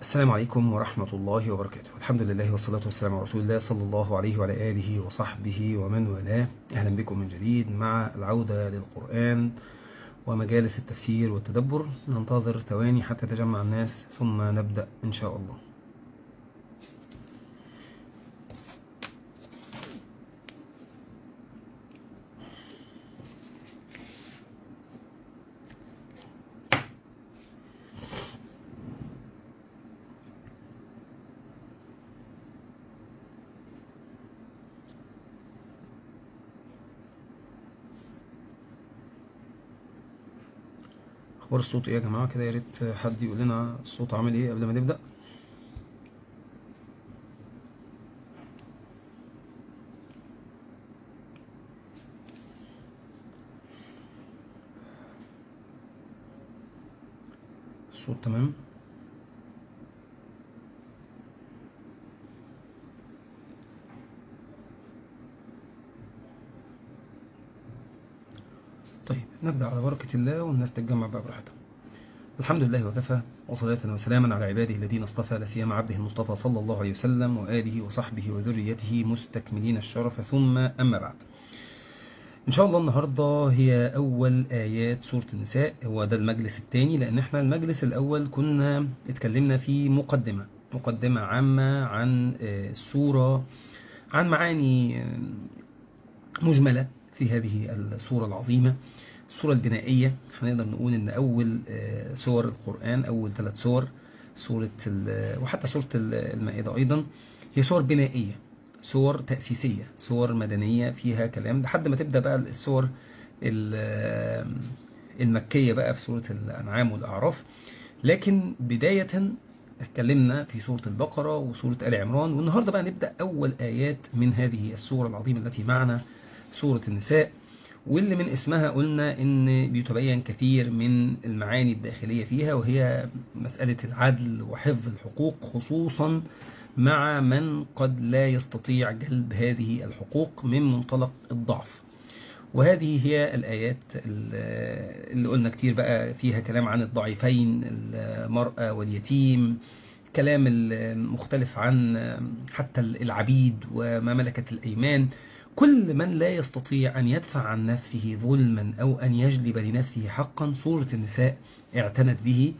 السلام عليكم ورحمة الله وبركاته الحمد لله والصلاة والسلام على رسول الله صلى الله عليه وعلى آله وصحبه ومن والاه أهلا بكم من جديد مع العودة للقرآن ومجالس التفسير والتدبر ننتظر ثواني حتى تجمع الناس ثم نبدأ إن شاء الله اخبار الصوت ايه يا جماعه كده يا ريت حد يقول لنا الصوت عامل ايه قبل ما نبدا الصوت تمام طيب نبدأ على بركة الله والناس تتجمع بقى براحتها الحمد لله وكفى وصلاة وسلاما على عباده الذين اصطفى لسيما عبده المصطفى صلى الله عليه وسلم وآله وصحبه وذريته مستكملين الشرف ثم أما بعد إن شاء الله النهاردة هي أول آيات سورة النساء هو ده المجلس الثاني لأن احنا المجلس الأول كنا اتكلمنا في مقدمة مقدمة عامة عن السورة عن معاني مجملة في هذه السورة العظيمة السورة البنائية هنقدر نقول ان اول سور القرآن اول ثلاث سور سورة وحتى سورة المائدة ايضا هي سور بنائية سور تأسيسية سور مدنية فيها كلام لحد ما تبدأ بقى السور المكية بقى في سورة الأنعام والأعراف لكن بداية اتكلمنا في سورة البقرة وسورة آل عمران والنهاردة بقى نبدأ أول آيات من هذه السورة العظيمة التي معنا سورة النساء واللي من اسمها قلنا ان بيتبين كثير من المعاني الداخلية فيها وهي مسألة العدل وحفظ الحقوق خصوصا مع من قد لا يستطيع جلب هذه الحقوق من منطلق الضعف وهذه هي الآيات اللي قلنا كتير بقى فيها كلام عن الضعيفين المرأة واليتيم كلام المختلف عن حتى العبيد وما ملكت الأيمان كل من لا يستطيع أن يدفع عن نفسه ظلما أو أن يجلب لنفسه حقا سورة النساء اعتنت به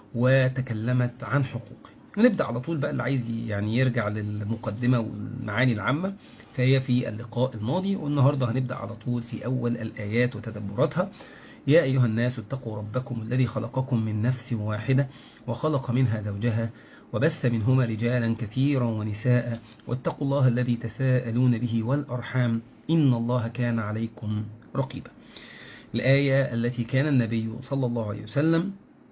وتكلمت عن حقوقه ونبدأ على طول بقى اللي عايز يعني يرجع للمقدمة والمعاني العامة فهي في اللقاء الماضي والنهاردة هنبدأ على طول في أول الآيات وتدبراتها يا أيها الناس اتقوا ربكم الذي خلقكم من نفس واحدة وخلق منها زوجها وبث منهما رجالا كثيرا ونساء واتقوا الله الذي تساءلون به والأرحام إن الله كان عليكم رقيبا الآية التي كان النبي صلى الله عليه وسلم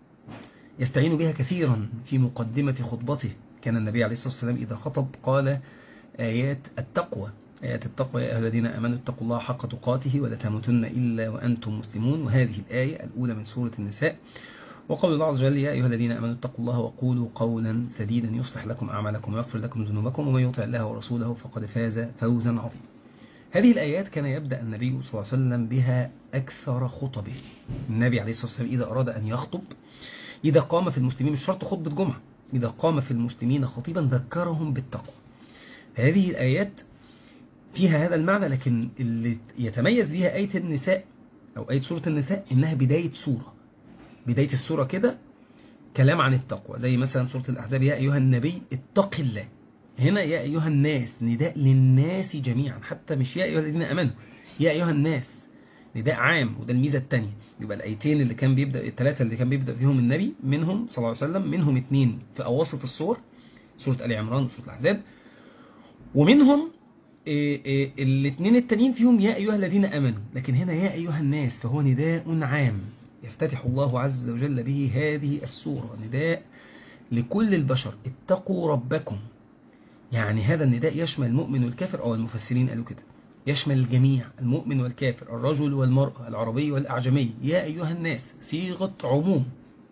يستعين بها كثيرا في مقدمة خطبته كان النبي عليه الصلاة والسلام إذا خطب قال آيات التقوى آيات التقوى يا أهل الذين أمنوا اتقوا الله حق تقاته ولا تموتن إلا وأنتم مسلمون وهذه الآية الأولى من سورة النساء وقول الله عز وجل يا أيها الذين أمنوا اتقوا الله وقولوا قولا سديدا يصلح لكم أعمالكم ويغفر لكم ذنوبكم ومن يطع الله ورسوله فقد فاز فوزا عظيما هذه الآيات كان يبدأ النبي صلى الله عليه وسلم بها أكثر خطبه النبي عليه الصلاة والسلام إذا أراد أن يخطب إذا قام في المسلمين مش شرط خطبة جمعة إذا قام في المسلمين خطيبا ذكرهم بالتقوى هذه الآيات فيها هذا المعنى لكن اللي يتميز بها آية النساء أو آية سورة النساء إنها بداية سورة بداية السورة كده كلام عن التقوى زي مثلا سورة الأحزاب يا أيها النبي اتق الله هنا يا أيها الناس نداء للناس جميعا حتى مش يا أيها الذين أمنوا يا أيها الناس نداء عام وده الميزة الثانية يبقى الآيتين اللي كان بيبدأ الثلاثة اللي كان بيبدأ فيهم النبي منهم صلى الله عليه وسلم منهم اثنين في أواسط السور سورة آل عمران وسورة الأحزاب ومنهم الاثنين التانيين فيهم يا أيها الذين أمنوا لكن هنا يا أيها الناس فهو نداء عام يفتتح الله عز وجل به هذه السورة نداء لكل البشر اتقوا ربكم يعني هذا النداء يشمل المؤمن والكافر أو المفسرين قالوا كده يشمل الجميع المؤمن والكافر الرجل والمرأة العربي والأعجمي يا أيها الناس صيغة عموم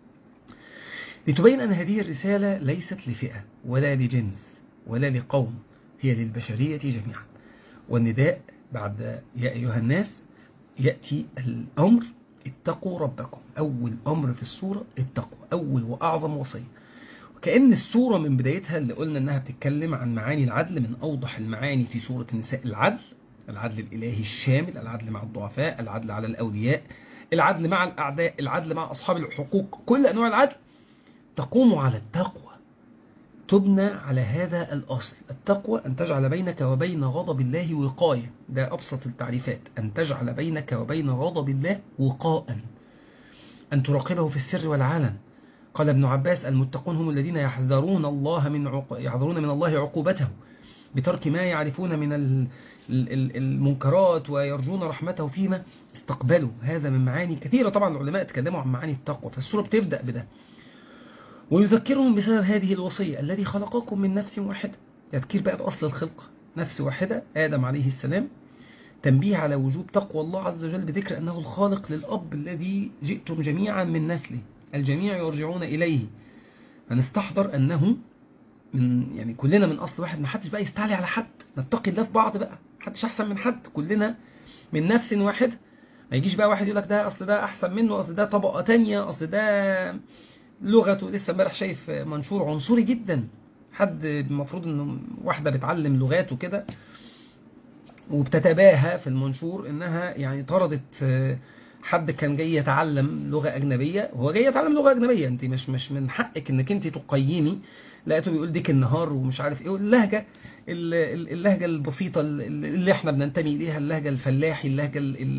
لتبين أن هذه الرسالة ليست لفئة ولا لجنس ولا لقوم هي للبشرية جميعا والنداء بعد يا أيها الناس يأتي الأمر اتقوا ربكم أول أمر في السورة التقوى أول وأعظم وصية كأن السورة من بدايتها اللي قلنا انها بتتكلم عن معاني العدل من اوضح المعاني في سورة النساء العدل العدل الالهي الشامل العدل مع الضعفاء العدل على الاولياء العدل مع الاعداء العدل مع اصحاب الحقوق كل انواع العدل تقوم على التقوى تبنى على هذا الأصل التقوى أن تجعل بينك وبين غضب الله وقاية ده أبسط التعريفات أن تجعل بينك وبين غضب الله وقاء أن تراقبه في السر والعلن قال ابن عباس المتقون هم الذين يحذرون الله من عق... يحذرون من الله عقوبته بترك ما يعرفون من ال... المنكرات ويرجون رحمته فيما استقبلوا هذا من معاني كثيرة طبعا العلماء تكلموا عن معاني التقوى فالسورة بتبدأ بده ويذكرهم بسبب هذه الوصية الذي خلقكم من نفس واحدة تذكير بقى بأصل الخلقة نفس واحدة آدم عليه السلام تنبيه على وجوب تقوى الله عز وجل بذكر أنه الخالق للأب الذي جئتم جميعا من نسله الجميع يرجعون إليه فنستحضر أنه من يعني كلنا من أصل واحد ما حدش بقى يستعلي على حد نتقي الله في بعض بقى حدش أحسن من حد كلنا من نفس واحد ما يجيش بقى واحد يقول لك ده أصل ده أحسن منه أصل ده طبقة تانية أصل ده لغته لسه امبارح شايف منشور عنصري جدا حد المفروض انه واحده بتعلم لغات وكده وبتتباهى في المنشور انها يعني طردت حد كان جاي يتعلم لغه اجنبيه هو جاي يتعلم لغه اجنبيه انت مش مش من حقك انك انت تقيمي لقيته بيقول ديك النهار ومش عارف ايه واللهجه اللهجه البسيطه اللي احنا بننتمي اليها اللهجه الفلاحي اللهجه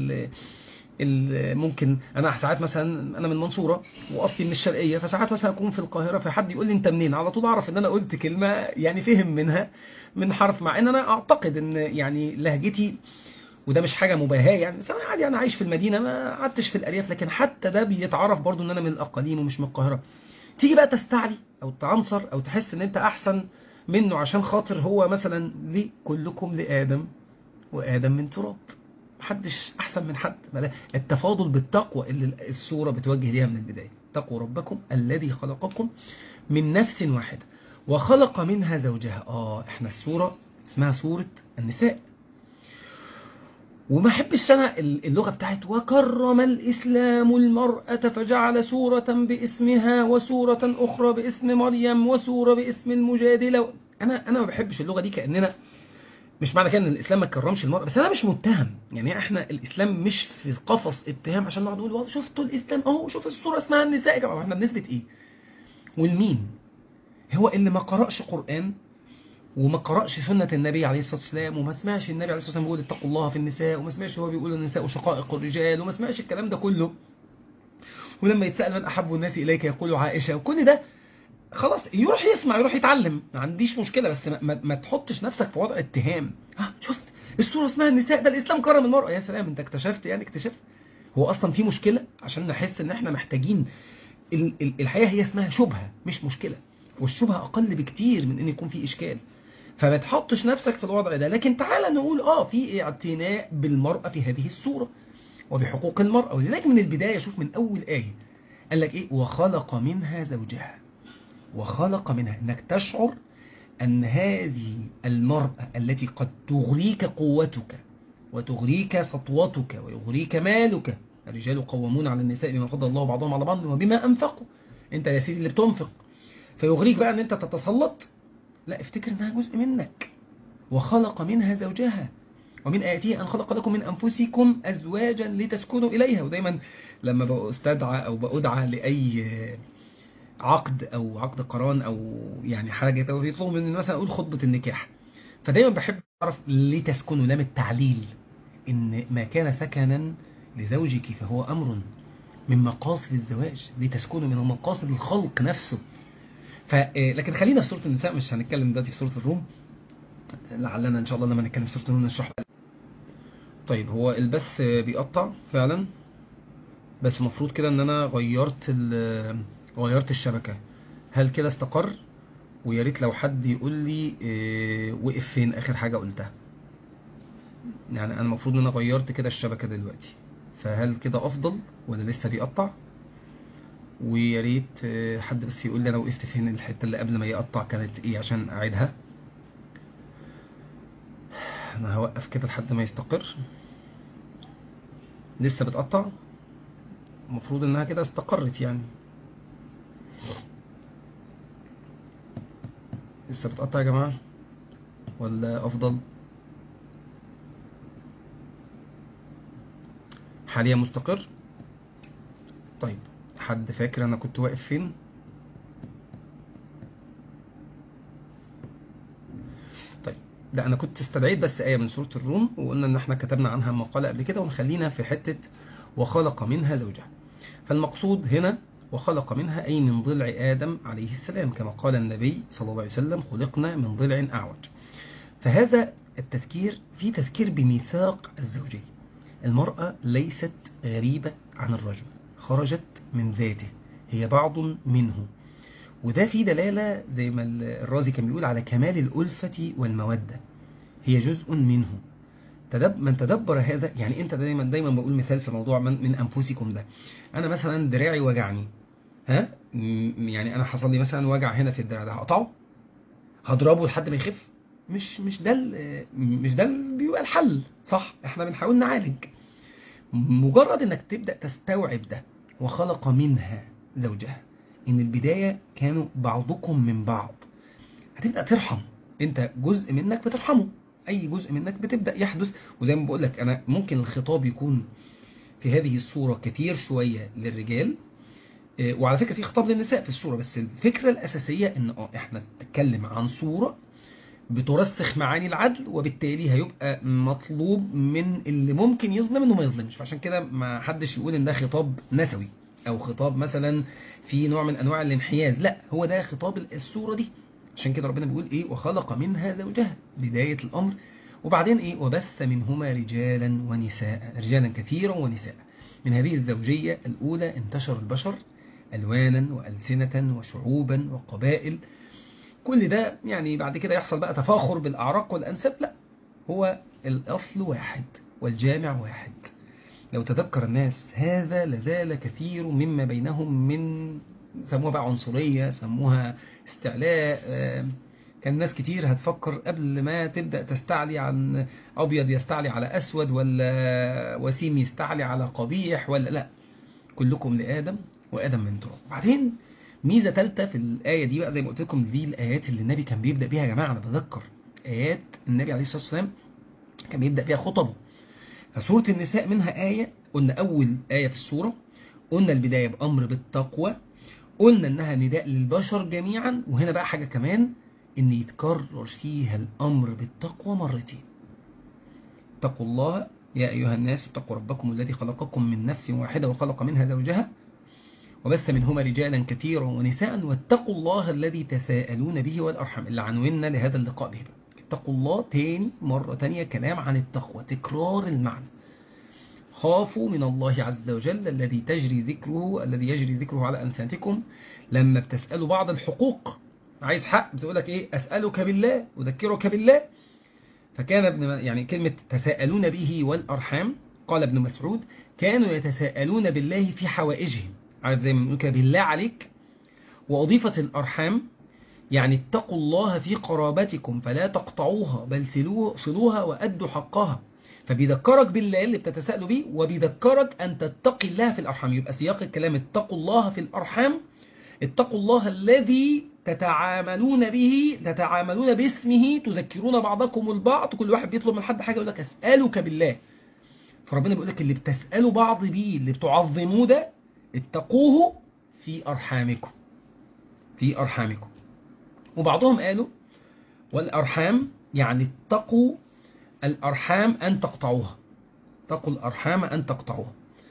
ممكن انا ساعات مثلا انا من المنصوره واصلي من الشرقيه فساعات مثلا اكون في القاهره فحد يقول لي انت منين على طول اعرف ان انا قلت كلمه يعني فهم منها من حرف مع ان انا اعتقد ان يعني لهجتي وده مش حاجه مباهاه يعني بس انا عادي انا عايش في المدينه ما قعدتش في الارياف لكن حتى ده بيتعرف برضو ان انا من الاقاليم ومش من القاهره تيجي بقى تستعلي او تعنصر او تحس ان انت احسن منه عشان خاطر هو مثلا ليه كلكم لادم وادم من تراب محدش أحسن من حد التفاضل بالتقوى اللي السورة بتوجه ليها من البداية تقوى ربكم الذي خلقكم من نفس واحدة وخلق منها زوجها آه إحنا السورة اسمها سورة النساء وما حبش أنا اللغة بتاعت وكرم الإسلام المرأة فجعل سورة باسمها وسورة أخرى باسم مريم وسورة باسم المجادلة أنا أنا ما بحبش اللغة دي كأننا مش معنى كده ان الاسلام ما كرمش المرأة بس انا مش متهم يعني احنا الاسلام مش في قفص اتهام عشان نقعد نقول شفتوا الاسلام اهو شوف الصوره اسمها النساء يا جماعه احنا بنثبت ايه والمين هو اللي ما قرأش قرآن وما قرأش سنة النبي عليه الصلاة والسلام وما سمعش النبي عليه الصلاة والسلام بيقول اتقوا الله في النساء وما سمعش هو بيقول النساء شقائق الرجال وما سمعش الكلام ده كله ولما يتسأل من أحب الناس إليك يقول عائشة وكل ده خلاص يروح يسمع يروح يتعلم ما عنديش مشكلة بس ما, ما, ما تحطش نفسك في وضع اتهام ها شفت الصورة اسمها النساء ده الإسلام كرم المرأة يا سلام انت اكتشفت يعني اكتشفت هو أصلا في مشكلة عشان نحس ان احنا محتاجين ال ال الحياة هي اسمها شبهة مش مشكلة والشبهة أقل بكتير من ان يكون في إشكال فما تحطش نفسك في الوضع ده لكن تعالى نقول اه في اعتناء بالمرأة في هذه الصورة وبحقوق المرأة ولذلك من البداية شوف من أول آية قال لك إيه وخلق منها زوجها وخلق منها انك تشعر ان هذه المرأة التي قد تغريك قوتك وتغريك سطوتك ويغريك مالك الرجال قوامون على النساء بما فضل الله بعضهم على بعض وبما انفقوا انت يا سيدي اللي بتنفق فيغريك بقى ان انت تتسلط لا افتكر انها جزء منك وخلق منها زوجها ومن آياته أن خلق لكم من أنفسكم أزواجا لتسكنوا إليها ودايما لما بأستدعى أو بأدعى لأي عقد او عقد قران او يعني حاجه يطلبوا مني مثلا اقول خطبه النكاح فدايما بحب اعرف ليه تسكنوا لام التعليل ان ما كان سكنا لزوجك فهو امر من مقاصد الزواج لتسكنوا من مقاصد الخلق نفسه ف لكن خلينا في سوره النساء مش هنتكلم دلوقتي في سوره الروم لعلنا ان شاء الله لما نتكلم في سوره الروم نشرح طيب هو البث بيقطع فعلا بس المفروض كده ان انا غيرت غيرت الشبكة هل كده استقر ويا ريت لو حد يقول لي إيه وقف فين اخر حاجة قلتها يعني انا المفروض ان انا غيرت كده الشبكة دلوقتي فهل كده افضل ولا لسه بيقطع ويا ريت إيه حد بس يقول لي انا وقفت فين الحتة اللي قبل ما يقطع كانت ايه عشان اعيدها انا هوقف كده لحد ما يستقر لسه بتقطع المفروض انها كده استقرت يعني لسه بتقطع يا جماعة ولا أفضل حاليا مستقر طيب حد فاكر أنا كنت واقف فين طيب لا أنا كنت استدعيت بس آية من سورة الروم وقلنا إن احنا كتبنا عنها مقالة قبل كده ونخلينا في حتة وخلق منها زوجها فالمقصود هنا وخلق منها أي من ضلع آدم عليه السلام كما قال النبي صلى الله عليه وسلم خلقنا من ضلع أعوج فهذا التذكير في تذكير بميثاق الزوجية المرأة ليست غريبة عن الرجل خرجت من ذاته هي بعض منه وده في دلالة زي ما الرازي كان بيقول على كمال الألفة والمودة هي جزء منه تدب من تدبر هذا يعني انت دايما دايما بقول مثال في موضوع من, من انفسكم ده انا مثلا دراعي وجعني ها يعني انا حصل لي مثلا وجع هنا في الدراع ده هقطعه هضربه لحد ما يخف مش مش ده مش ده بيبقى الحل صح احنا بنحاول نعالج مجرد انك تبدا تستوعب ده وخلق منها زوجها ان البدايه كانوا بعضكم من بعض هتبدا ترحم انت جزء منك بترحمه اي جزء منك بتبدا يحدث وزي ما بقول لك انا ممكن الخطاب يكون في هذه الصوره كتير شويه للرجال وعلى فكره في خطاب للنساء في الصوره بس الفكره الاساسيه ان اه احنا بنتكلم عن صوره بترسخ معاني العدل وبالتالي هيبقى مطلوب من اللي ممكن يظلم انه ما يظلمش فعشان كده ما حدش يقول ان ده خطاب نسوي او خطاب مثلا في نوع من انواع الانحياز لا هو ده خطاب الصوره دي عشان كده ربنا بيقول ايه وخلق منها زوجها بداية الامر وبعدين ايه وبث منهما رجالا ونساء رجالا كثيرا ونساء من هذه الزوجية الاولى انتشر البشر الوانا والسنة وشعوبا وقبائل كل ده يعني بعد كده يحصل بقى تفاخر بالاعراق والانساب لا هو الاصل واحد والجامع واحد لو تذكر الناس هذا لزال كثير مما بينهم من سموها بقى عنصرية سموها استعلاء كان ناس كتير هتفكر قبل ما تبدأ تستعلي عن أبيض يستعلي على أسود ولا وسيم يستعلي على قبيح ولا لا كلكم لآدم وآدم من تراب بعدين ميزة ثالثة في الآية دي بقى زي ما قلت لكم دي الآيات اللي النبي كان بيبدأ بيها يا جماعة أنا بذكر آيات النبي عليه الصلاة والسلام كان بيبدأ بيها خطبه فسورة النساء منها آية قلنا أول آية في السورة قلنا البداية بأمر بالتقوى قلنا انها نداء للبشر جميعا وهنا بقى حاجة كمان ان يتكرر فيها الامر بالتقوى مرتين اتقوا الله يا ايها الناس اتقوا ربكم الذي خلقكم من نفس واحدة وخلق منها زوجها وبث منهما رجالا كثيرا ونساء واتقوا الله الذي تساءلون به والارحم اللي عنونا لهذا اللقاء به اتقوا الله تاني مرة تانية كلام عن التقوى تكرار المعنى خافوا من الله عز وجل الذي تجري ذكره الذي يجري ذكره على ألسنتكم لما بتسألوا بعض الحقوق عايز حق بتقولك إيه أسألك بالله أذكرك بالله فكان ابن يعني كلمة تساءلون به والأرحام قال ابن مسعود كانوا يتساءلون بالله في حوائجهم عارف زي ما بنقول كده بالله عليك وأضيفت الأرحام يعني اتقوا الله في قرابتكم فلا تقطعوها بل صلوها وأدوا حقها فبيذكرك بالله اللي بتتساءلوا بيه وبيذكرك أن تتقي الله في الأرحام يبقى سياق الكلام اتقوا الله في الأرحام اتقوا الله الذي تتعاملون به تتعاملون باسمه تذكرون بعضكم البعض كل واحد بيطلب من حد حاجة يقول لك أسألك بالله فربنا بيقول لك اللي بتسألوا بعض بيه اللي بتعظموه ده اتقوه في أرحامكم في أرحامكم وبعضهم قالوا والأرحام يعني اتقوا الأرحام أن تقطعوها اتقوا الأرحام أن تقطعوها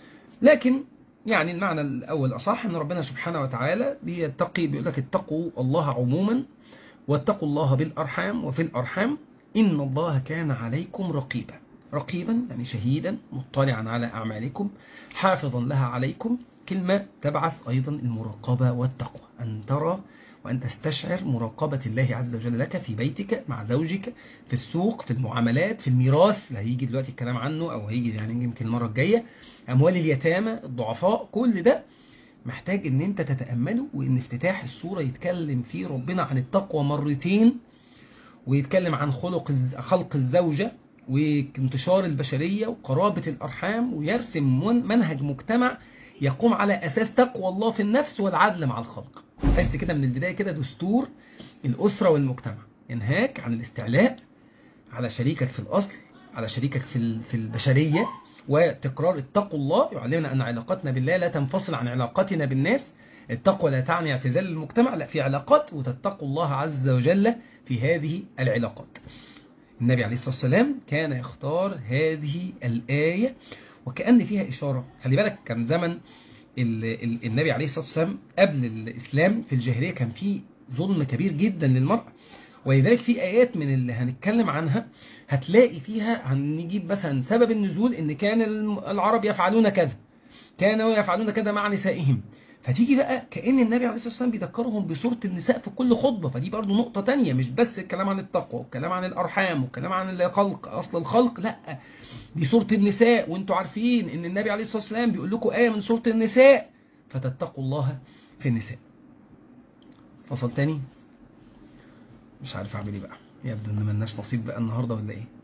لكن يعني المعنى الأول أصح أن ربنا سبحانه وتعالى بيتقي بيقول لك اتقوا الله عموما واتقوا الله بالأرحام وفي الأرحام إن الله كان عليكم رقيبا رقيبا يعني شهيدا مطلعا على أعمالكم حافظا لها عليكم كلمة تبعث أيضا المراقبة والتقوى أن ترى وأن تستشعر مراقبة الله عز وجل لك في بيتك مع زوجك في السوق في المعاملات في الميراث اللي هيجي دلوقتي الكلام عنه أو هيجي يعني يمكن المرة الجاية أموال اليتامى الضعفاء كل ده محتاج ان انت تتأمله وان افتتاح السورة يتكلم فيه ربنا عن التقوى مرتين ويتكلم عن خلق خلق الزوجة وانتشار البشرية وقرابة الأرحام ويرسم منهج مجتمع يقوم على أساس تقوى الله في النفس والعدل مع الخلق تحس كده من البداية كده دستور الأسرة والمجتمع ينهاك عن الاستعلاء على شريكك في الأصل على شريكك في في البشرية وتكرار اتقوا الله يعلمنا أن علاقتنا بالله لا تنفصل عن علاقتنا بالناس التقوى لا تعني اعتزال المجتمع لا في علاقات وتتقوا الله عز وجل في هذه العلاقات النبي عليه الصلاة والسلام كان يختار هذه الآية وكأن فيها إشارة خلي بالك كان زمن النبي عليه الصلاة والسلام قبل الإسلام في الجاهلية كان في ظلم كبير جدا للمرأة ولذلك في آيات من اللي هنتكلم عنها هتلاقي فيها هنجيب مثلا سبب النزول ان كان العرب يفعلون كذا كانوا يفعلون كذا مع نسائهم فتيجي بقى كأن النبي عليه الصلاة والسلام بيذكرهم بصورة النساء في كل خطبة فدي برضو نقطة تانية مش بس الكلام عن التقوى والكلام عن الأرحام والكلام عن الخلق أصل الخلق لا دي صورة النساء وانتوا عارفين ان النبي عليه الصلاة والسلام بيقول لكم آية من صورة النساء فتتقوا الله في النساء فصل تاني مش عارف اعمل ايه بقى يبدو ان ملناش نصيب بقى النهارده ولا ايه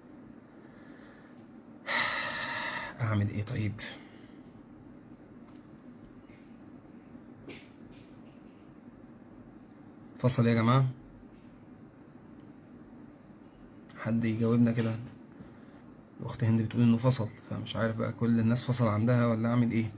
اعمل ايه طيب فصل يا جماعة حد يجاوبنا كده الاخت هند بتقول انه فصل فمش عارف بقى كل الناس فصل عندها ولا اعمل ايه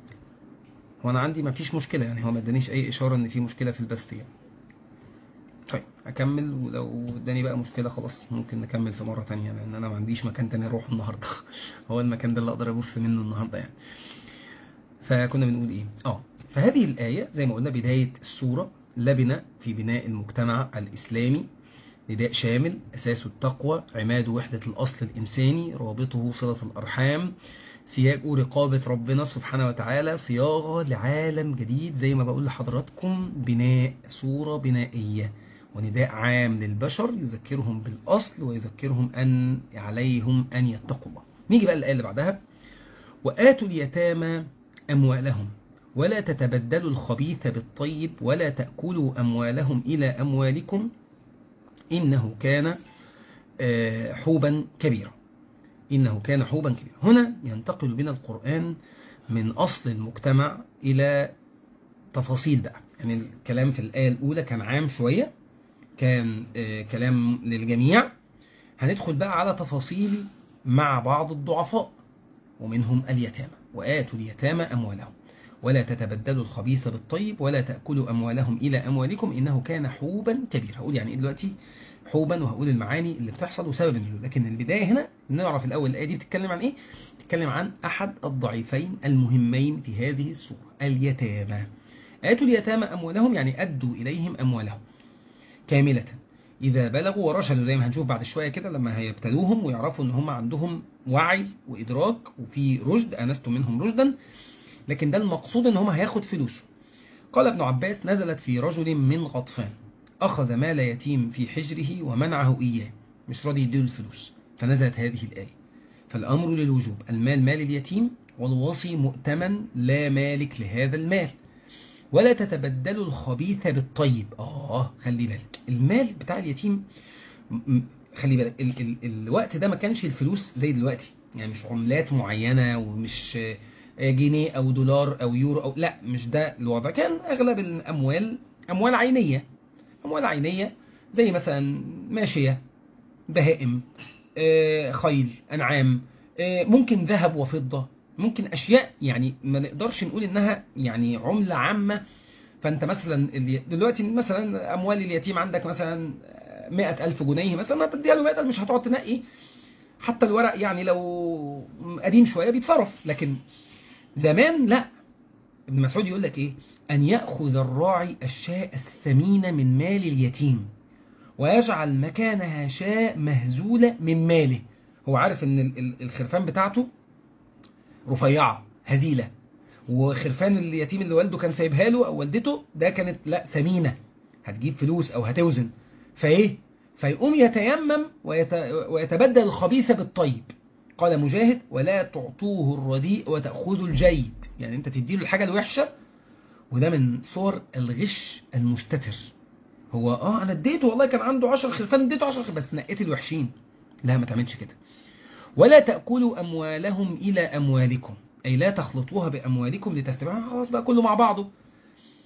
وانا عندي مفيش مشكلة يعني هو ما ادانيش اي اشارة ان في مشكلة في البث يعني طيب اكمل ولو اداني بقى مشكلة خلاص ممكن نكمل في مرة تانية لان انا ما عنديش مكان تاني اروح النهاردة هو المكان ده اللي اقدر ابص منه النهاردة يعني فكنا بنقول ايه اه فهذه الآية زي ما قلنا بداية السورة لبنة في بناء المجتمع الإسلامي نداء شامل أساس التقوى عماد وحدة الأصل الإنساني رابطه صلة الأرحام سياج رقابة ربنا سبحانه وتعالى صياغة لعالم جديد زي ما بقول لحضراتكم بناء صورة بنائية ونداء عام للبشر يذكرهم بالأصل ويذكرهم أن عليهم أن يتقوا الله نيجي بقى الآية اللي بعدها وآتوا اليتامى أموالهم ولا تتبدلوا الخبيث بالطيب ولا تأكلوا أموالهم إلى أموالكم إنه كان حوبا كبيرا إنه كان حوبا كبيرا هنا ينتقل بنا القرآن من أصل المجتمع إلى تفاصيل بقى يعني الكلام في الآية الأولى كان عام شوية كان كلام للجميع هندخل بقى على تفاصيل مع بعض الضعفاء ومنهم اليتامى وآتوا اليتامى أموالهم ولا تتبدلوا الخبيث بالطيب ولا تأكلوا أموالهم إلى أموالكم إنه كان حوبا كبيرا هقول يعني إيه دلوقتي حوبا وهقول المعاني اللي بتحصل وسبب النزول لكن البداية هنا نعرف الأول الآية دي بتتكلم عن إيه بتتكلم عن أحد الضعيفين المهمين في هذه السورة اليتامى آتوا اليتامى أموالهم يعني أدوا إليهم أموالهم كاملة إذا بلغوا ورشدوا زي ما هنشوف بعد شوية كده لما هيبتلوهم ويعرفوا إن هم عندهم وعي وإدراك وفي رشد أنستم منهم رشدا لكن ده المقصود إن هم هياخد فلوسه قال ابن عباس نزلت في رجل من غطفان أخذ مال يتيم في حجره ومنعه إياه مش راضي يديله الفلوس فنزلت هذه الآية فالأمر للوجوب المال مال اليتيم والوصي مؤتمن لا مالك لهذا المال ولا تتبدلوا الخبيث بالطيب آه خلي بالك المال بتاع اليتيم خلي بالك ال ال الوقت ده ما كانش الفلوس زي دلوقتي يعني مش عملات معينة ومش جنيه أو دولار أو يورو أو لا مش ده الوضع كان أغلب الأموال أموال عينية أموال عينية زي مثلا ماشية بهائم خيل أنعام ممكن ذهب وفضة ممكن أشياء يعني ما نقدرش نقول إنها يعني عملة عامة فأنت مثلا دلوقتي مثلا أموال اليتيم عندك مثلا مئة ألف جنيه مثلا هتديها له مئة ألف مش هتقعد تنقي حتى الورق يعني لو قديم شوية بيتصرف لكن زمان لا ابن مسعود يقول لك إيه أن يأخذ الراعي الشاء الثمين من مال اليتيم ويجعل مكانها شاء مهزولة من ماله هو عارف ان الخرفان بتاعته رفيعة هزيلة وخرفان اليتيم اللي والده كان سايبها له او والدته ده كانت لا ثمينة هتجيب فلوس او هتوزن فايه فيقوم يتيمم ويت... ويتبدل الخبيث بالطيب قال مجاهد ولا تعطوه الرديء وتأخذوا الجيد يعني انت تديله الحاجة الوحشة وده من صور الغش المستتر هو اه انا اديته والله كان عنده 10 خرفان اديته 10 خرفان بس نقيت الوحشين لا ما تعملش كده ولا تأكلوا أموالهم إلى أموالكم أي لا تخلطوها بأموالكم لتستبعوا خلاص بقى كله مع بعضه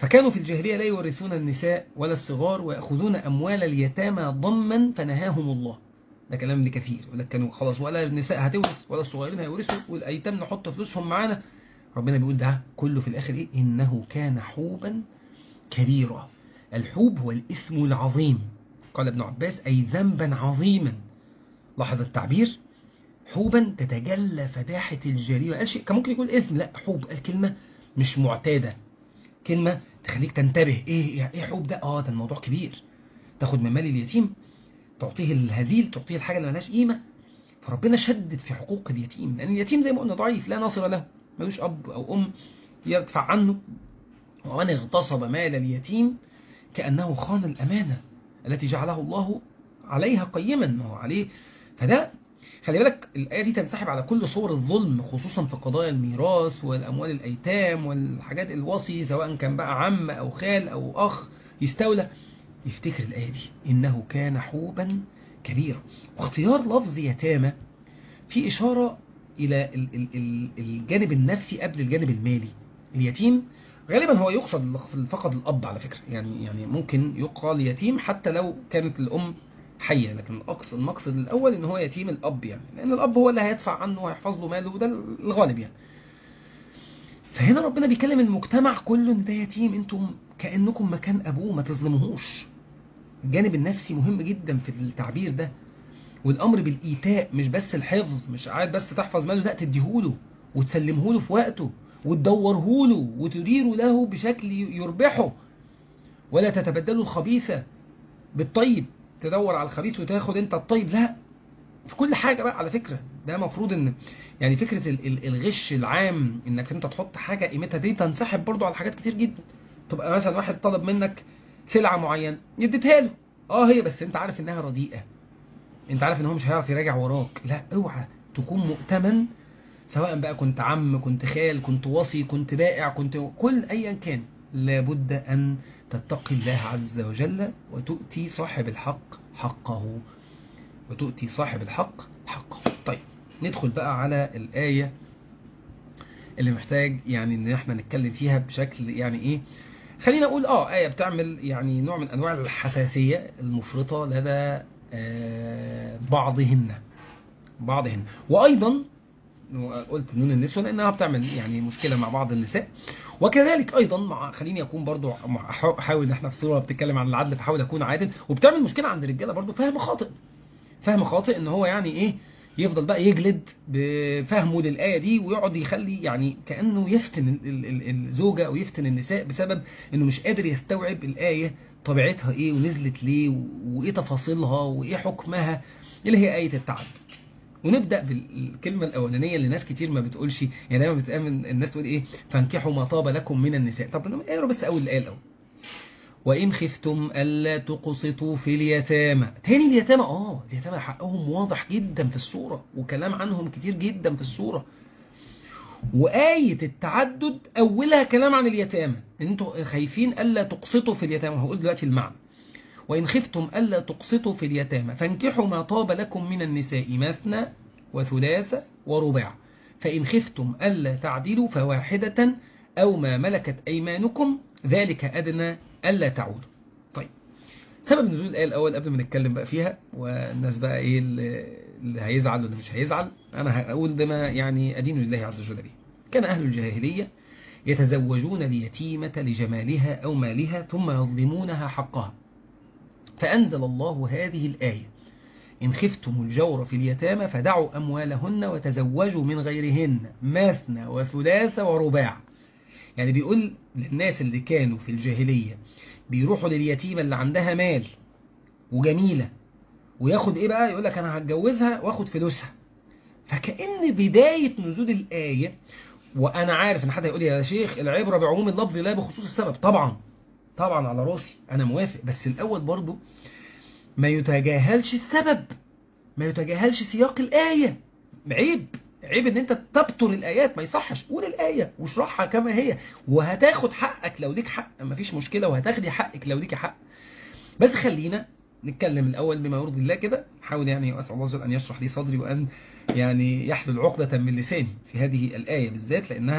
فكانوا في الجاهلية لا يورثون النساء ولا الصغار ويأخذون أموال اليتامى ضما فنهاهم الله ده كلام ابن كثير يقول لك كانوا خلاص ولا النساء هتورث ولا الصغيرين هيورثوا والايتام نحط فلوسهم معانا ربنا بيقول ده كله في الاخر ايه انه كان حوبا كبيرا الحوب هو الاسم العظيم قال ابن عباس اي ذنبا عظيما لاحظ التعبير حوبا تتجلى فداحة الجريمة قال شيء كان ممكن يقول اسم لا حوب الكلمة مش معتادة كلمة تخليك تنتبه ايه ايه حوب ده اه ده الموضوع كبير تاخد من مال اليتيم تعطيه الهزيل تعطيه الحاجة اللي ملهاش قيمة فربنا شدد في حقوق اليتيم لأن اليتيم زي ما قلنا ضعيف لا ناصر له ملوش أب أو أم يدفع عنه ومن اغتصب مال اليتيم كأنه خان الأمانة التي جعله الله عليها قيما ما هو عليه فده خلي بالك الآية دي تنسحب على كل صور الظلم خصوصا في قضايا الميراث والأموال الأيتام والحاجات الوصي سواء كان بقى عم أو خال أو أخ يستولى يفتكر الآية دي إنه كان حوبا كبيرا واختيار لفظ يتامى في إشارة إلى الجانب النفسي قبل الجانب المالي اليتيم غالبا هو يقصد فقط الأب على فكرة يعني يعني ممكن يقال يتيم حتى لو كانت الأم حية لكن الأقصد المقصد الأول إن هو يتيم الأب يعني لأن الأب هو اللي هيدفع عنه وهيحفظ له ماله وده الغالب يعني فهنا ربنا بيكلم المجتمع كله ان ده يتيم انتم كأنكم مكان أبوه ما تظلموهوش الجانب النفسي مهم جدا في التعبير ده والأمر بالإيتاء مش بس الحفظ مش قاعد بس تحفظ ماله لا تديهوله وتسلمه له في وقته وتدوره له وتدير له بشكل يربحه ولا تتبدلوا الخبيثة بالطيب تدور على الخبيث وتاخد انت الطيب لا في كل حاجة بقى على فكرة ده مفروض ان يعني فكرة الغش العام انك انت تحط حاجة قيمتها دي تنسحب برضو على حاجات كتير جدا تبقى مثلا واحد طلب منك سلعة معينة اديتها له اه هي بس انت عارف انها رديئة انت عارف ان هو مش هيعرف يراجع وراك لا اوعى تكون مؤتمن سواء بقى كنت عم كنت خال كنت وصي كنت بائع كنت كل ايا كان لابد ان تتقي الله عز وجل وتؤتي صاحب الحق حقه وتؤتي صاحب الحق حقه طيب ندخل بقى على الآية اللي محتاج يعني ان احنا نتكلم فيها بشكل يعني ايه خلينا اقول اه آية بتعمل يعني نوع من انواع الحساسية المفرطة لدى آه بعضهن بعضهن وايضا قلت نون النسوة لانها بتعمل يعني مشكلة مع بعض النساء وكذلك ايضا مع خليني اكون برضو احاول ان احنا في صوره بتتكلم عن العدل فحاول اكون عادل وبتعمل مشكله عند الرجاله برضو فهم خاطئ فهم خاطئ ان هو يعني ايه يفضل بقى يجلد بفهمه للآية دي ويقعد يخلي يعني كأنه يفتن الزوجة أو يفتن النساء بسبب أنه مش قادر يستوعب الآية طبيعتها إيه ونزلت ليه وإيه تفاصيلها وإيه حكمها اللي هي آية التعدد ونبدأ بالكلمة الأولانية اللي ناس كتير ما بتقولش يعني دايما بتأمن الناس تقول إيه فانكحوا ما طاب لكم من النساء طب اقروا بس أول الآية الأول وإن خفتم ألا تقسطوا في اليتامى تاني اليتامى آه اليتامى حقهم واضح جدا في الصورة وكلام عنهم كتير جدا في الصورة وآية التعدد أولها كلام عن اليتامى انتوا خايفين ألا تقسطوا في اليتامى هقول دلوقتي المعنى وإن خفتم ألا تقسطوا في اليتامى فانكحوا ما طاب لكم من النساء مثنى وثلاث ورباع فإن خفتم ألا تعدلوا فواحدة أو ما ملكت أيمانكم ذلك أدنى ألا تعودوا طيب سبب نزول الآية الأول قبل ما نتكلم بقى فيها والناس بقى إيه اللي هيزعل واللي مش هيزعل أنا هقول ده ما يعني أدين لله عز وجل به كان أهل الجاهلية يتزوجون اليتيمة لجمالها أو مالها ثم يظلمونها حقها فأنزل الله هذه الآية إن خفتم الجور في اليتامى فدعوا أموالهن وتزوجوا من غيرهن مثنى وثلاث ورباع يعني بيقول للناس اللي كانوا في الجاهلية بيروحوا لليتيمة اللي عندها مال وجميلة وياخد ايه بقى يقول لك انا هتجوزها واخد فلوسها فكأن بداية نزول الآية وانا عارف ان حد هيقول يا شيخ العبرة بعموم اللفظ لا بخصوص السبب طبعا طبعا على راسي انا موافق بس الاول برضو ما يتجاهلش السبب ما يتجاهلش سياق الآية عيب عيب ان انت تبطر الايات ما يصحش قول الايه واشرحها كما هي وهتاخد حقك لو ليك حق مفيش مشكله وهتاخدي حقك لو ليك حق بس خلينا نتكلم الاول بما يرضي الله كده حاول يعني اسال الله عز وجل ان يشرح لي صدري وان يعني يحلل عقده من لساني في هذه الايه بالذات لانها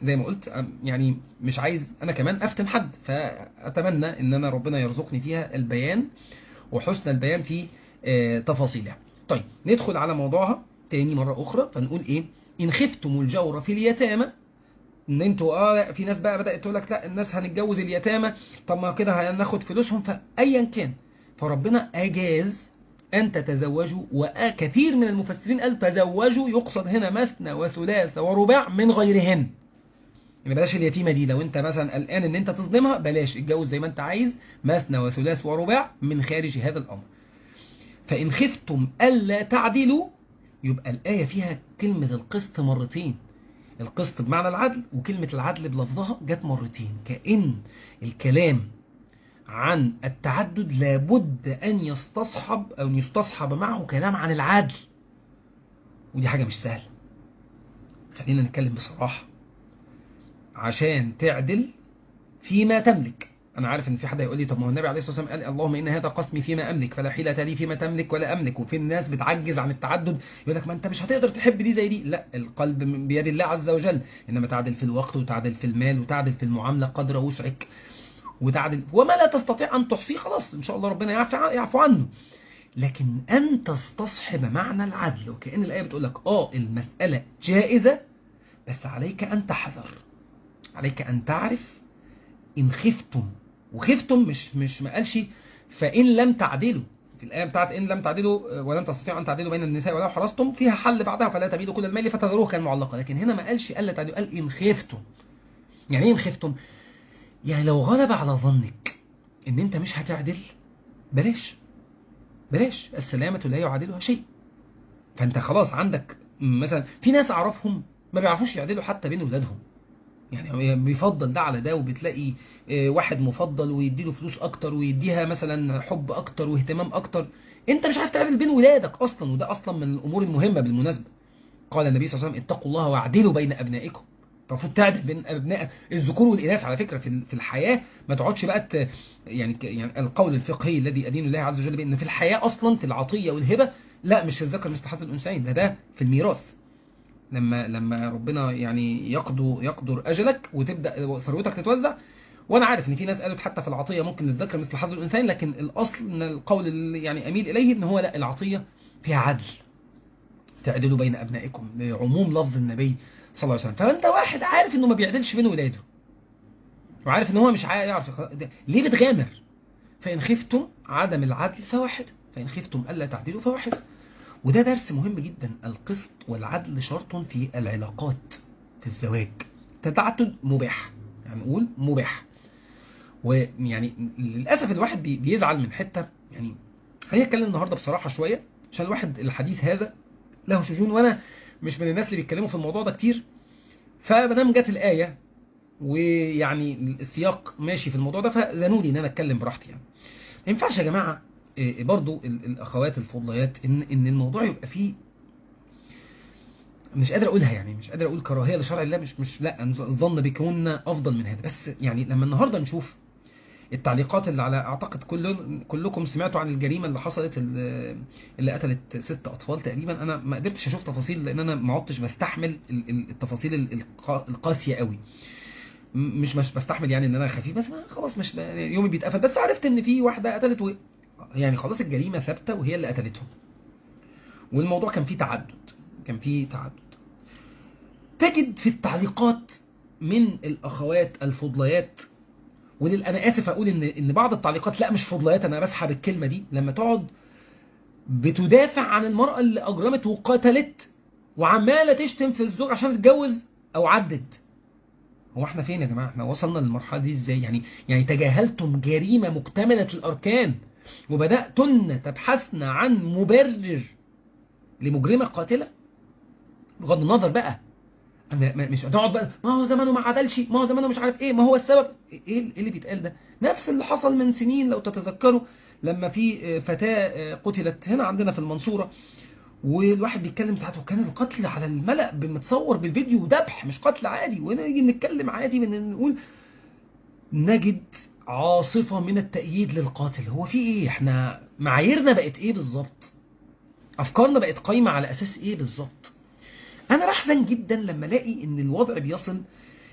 زي ما قلت أم- يعني مش عايز انا كمان افتن حد فاتمنى ان انا ربنا يرزقني فيها البيان وحسن البيان في آه، تفاصيلها طيب ندخل على موضوعها تاني مرة اخرى فنقول ايه ان خفتم الجور في اليتامى ان انتوا اه في ناس بقى بدات تقول لك لا الناس هنتجوز اليتامى طب ما كده هناخد فلوسهم فايا كان فربنا اجاز ان تتزوجوا وكثير من المفسرين قال تزوجوا يقصد هنا مثنى وثلاث ورباع من غيرهن يعني بلاش اليتيمه دي لو انت مثلا قلقان ان انت تظلمها بلاش اتجوز زي ما انت عايز مثنى وثلاث ورباع من خارج هذا الامر فان خفتم الا تعدلوا يبقى الايه فيها كلمه القسط مرتين القسط بمعنى العدل وكلمة العدل بلفظها جت مرتين كأن الكلام عن التعدد لابد أن يستصحب أو يستصحب معه كلام عن العدل ودي حاجة مش سهلة خلينا نتكلم بصراحة عشان تعدل فيما تملك أنا عارف إن في حد هيقول لي طب ما هو النبي عليه الصلاة والسلام قال اللهم إن هذا قسمي فيما أملك فلا حيلة لي فيما تملك ولا أملك وفي الناس بتعجز عن التعدد يقول لك ما أنت مش هتقدر تحب دي زي دي لا القلب من- بيد الله عز وجل إنما تعدل في الوقت وتعدل في المال وتعدل في المعاملة قدر وسعك وتعدل وما لا تستطيع أن تحصيه خلاص إن شاء الله ربنا يعفو يعفو عنه لكن أن تستصحب معنى العدل وكأن الآية بتقول لك آه المسألة جائزة بس عليك أن تحذر عليك أن تعرف إن خفتم وخفتم مش مش ما قالش فإن لم تعدلوا في الآية بتاعت إن لم تعدلوا آه، ولن تستطيعوا أن تعدلوا بين النساء ولو حرصتم فيها حل بعدها فلا تميلوا كل الميل فتذروه كان معلقة لكن هنا ما قالش ألا تعدلوا قال إن خفتم يعني إيه إن خفتم؟ يعني لو غلب على ظنك إن أنت مش هتعدل بلاش بلاش السلامة لا يعادلها شيء فأنت خلاص عندك مثلا في ناس أعرفهم ما بيعرفوش يعدلوا حتى بين ولادهم يعني هو بيفضل ده على ده وبتلاقي آه، واحد مفضل ويديله فلوس اكتر ويديها مثلا حب اكتر واهتمام اكتر انت مش عارف تعمل بين ولادك اصلا وده اصلا من الامور المهمه بالمناسبه قال النبي صلى الله عليه وسلم اتقوا الله واعدلوا بين ابنائكم المفروض تعدل بين ابناء الذكور والاناث على فكره في في الحياه ما تقعدش بقى ت- يعني ك- يعني القول الفقهي الذي ادين الله عز وجل بان في الحياه اصلا في العطيه والهبه لا مش الذكر مثل حظ الانثيين ده ده في الميراث لما لما ربنا يعني يقضوا يقدر اجلك وتبدا ثروتك تتوزع وانا عارف ان في ناس قالت حتى في العطيه ممكن الذكر مثل حظ الانثيين لكن الاصل ان القول اللي يعني اميل اليه ان هو لا العطيه فيها عدل تعدلوا بين ابنائكم بعموم لفظ النبي صلى الله عليه وسلم فانت واحد عارف انه ما بيعدلش بين ولاده وعارف ان هو مش عارف ده- ليه بتغامر فان خفتم عدم العدل فواحد فان خفتم الا تعدلوا فواحد وده درس مهم جدا القسط والعدل شرط في العلاقات في الزواج التعدد مباح يعني نقول مباح ويعني للاسف الواحد بي- بيزعل من حته يعني خلينا نتكلم النهارده بصراحه شويه عشان الواحد الحديث هذا له شجون وانا مش من الناس اللي بيتكلموا في الموضوع ده كتير فمادام جت الايه ويعني السياق ماشي في الموضوع ده فزنوا لي ان انا اتكلم براحتي يعني ما ينفعش يا جماعه إيه، برضو ال- الاخوات الفضليات ان ان الموضوع يبقى فيه مش قادر اقولها يعني مش قادر اقول كراهيه لشرع الله مش مش لا الظن بكون افضل من هذا بس يعني لما النهارده نشوف التعليقات اللي على اعتقد كل كلكم سمعتوا عن الجريمه اللي حصلت ال- اللي قتلت ست اطفال تقريبا انا ما قدرتش اشوف تفاصيل لان انا ما عدتش بستحمل ال- ال- التفاصيل ال- القا- القاسيه قوي م- مش مش بستحمل يعني ان انا خفيف بس أنا خلاص مش يومي بيتقفل بس عرفت ان في واحده قتلت و... يعني خلاص الجريمه ثابته وهي اللي قتلتهم والموضوع كان فيه تعدد كان فيه تعدد تجد في التعليقات من الاخوات الفضليات ولل انا اسف اقول ان ان بعض التعليقات لا مش فضليات انا بسحب الكلمه دي لما تقعد بتدافع عن المراه اللي اجرمت وقتلت وعماله تشتم في الزوج عشان تتجوز او عدد هو احنا فين يا جماعه احنا وصلنا للمرحله دي ازاي يعني يعني تجاهلتم جريمه مكتمله الاركان وبداتن تبحثن عن مبرر لمجرمه قاتله بغض النظر بقى أنا ما- مش هنقعد بقى ما هو زمانه ما عدلش ما هو زمانه مش عارف ايه ما هو السبب ايه إيه اللي بيتقال ده نفس اللي حصل من سنين لو تتذكروا لما في آه، فتاة آه، قتلت هنا عندنا في المنصورة والواحد بيتكلم ساعته كان القتل على الملأ متصور بالفيديو وذبح مش قتل عادي وهنا نيجي نتكلم عادي من نقول نجد عاصفة من التأييد للقاتل هو في ايه احنا معاييرنا بقت ايه بالظبط افكارنا بقت قايمة على اساس ايه بالظبط انا بحزن جدا لما الاقي ان الوضع بيصل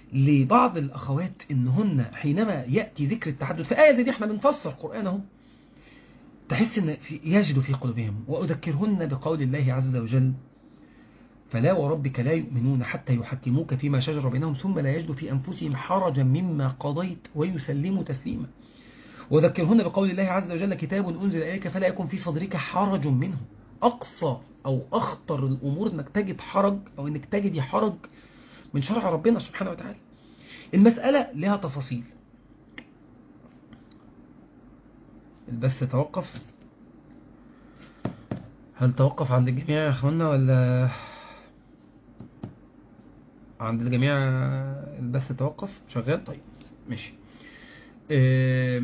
لبعض الأخوات إنهن حينما يأتي ذكر التحدث في آية زي دي احنا بنفسر قرآن اهو تحس إن في يجد في قلوبهم وأذكرهن بقول الله عز وجل فلا وربك لا يؤمنون حتى يحكموك فيما شجر بينهم ثم لا يجدوا في أنفسهم حرجا مما قضيت ويسلموا تسليما وذكرهن بقول الله عز وجل كتاب أنزل إليك فلا يكن في صدرك حرج منه أقصى أو أخطر الأمور أنك تجد حرج أو أنك تجدي حرج من شرع ربنا سبحانه وتعالى المسألة لها تفاصيل البث توقف هل توقف عند الجميع يا اخوانا ولا عند الجميع البث توقف شغال طيب ماشي اه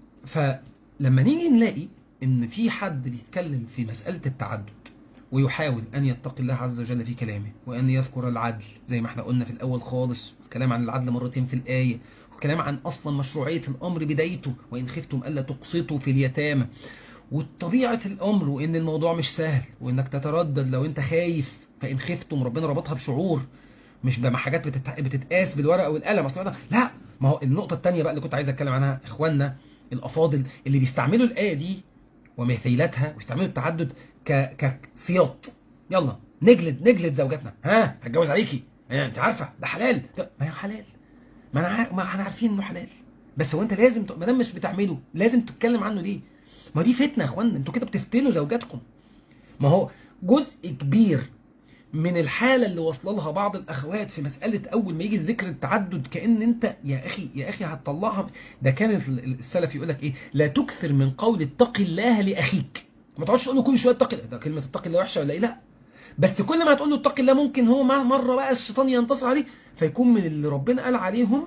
فلما نيجي نلاقي ان في حد بيتكلم في مسألة التعدد ويحاول أن يتقي الله عز وجل في كلامه وأن يذكر العدل زي ما احنا قلنا في الأول خالص الكلام عن العدل مرتين في الآية وكلام عن أصلا مشروعية الأمر بدايته وإن خفتم ألا تقسطوا في اليتامى وطبيعة الأمر وإن الموضوع مش سهل وإنك تتردد لو أنت خايف فإن خفتم ربنا ربطها بشعور مش بما حاجات بتت... بتتقاس بالورقة والقلم أصلا لا ما هو النقطة الثانية بقى اللي كنت عايز أتكلم عنها إخواننا الأفاضل اللي بيستعملوا الآية دي ومثيلاتها ويستعملوا التعدد ك... كسياط يلا نجلد نجلد زوجاتنا ها هتجوز عليكي يعني انت عارفه ده حلال ما هي حلال ما انا ع... ما احنا عارفين انه حلال بس هو انت لازم ت... ما دام مش بتعمله لازم تتكلم عنه ليه ما دي فتنه يا اخوانا انتوا كده بتفتنوا زوجاتكم ما هو جزء كبير من الحالة اللي وصل لها بعض الأخوات في مسألة أول ما يجي ذكر التعدد كأن أنت يا أخي يا أخي هتطلعها ده كان السلف يقول لك إيه لا تكثر من قول اتق الله لأخيك ما تقعدش تقول له كل شوية اتق الله ده كلمة اتق الله وحشة ولا إيه لا بس كل ما تقول له اتق الله ممكن هو مرة بقى الشيطان ينتصر عليه فيكون من اللي ربنا قال عليهم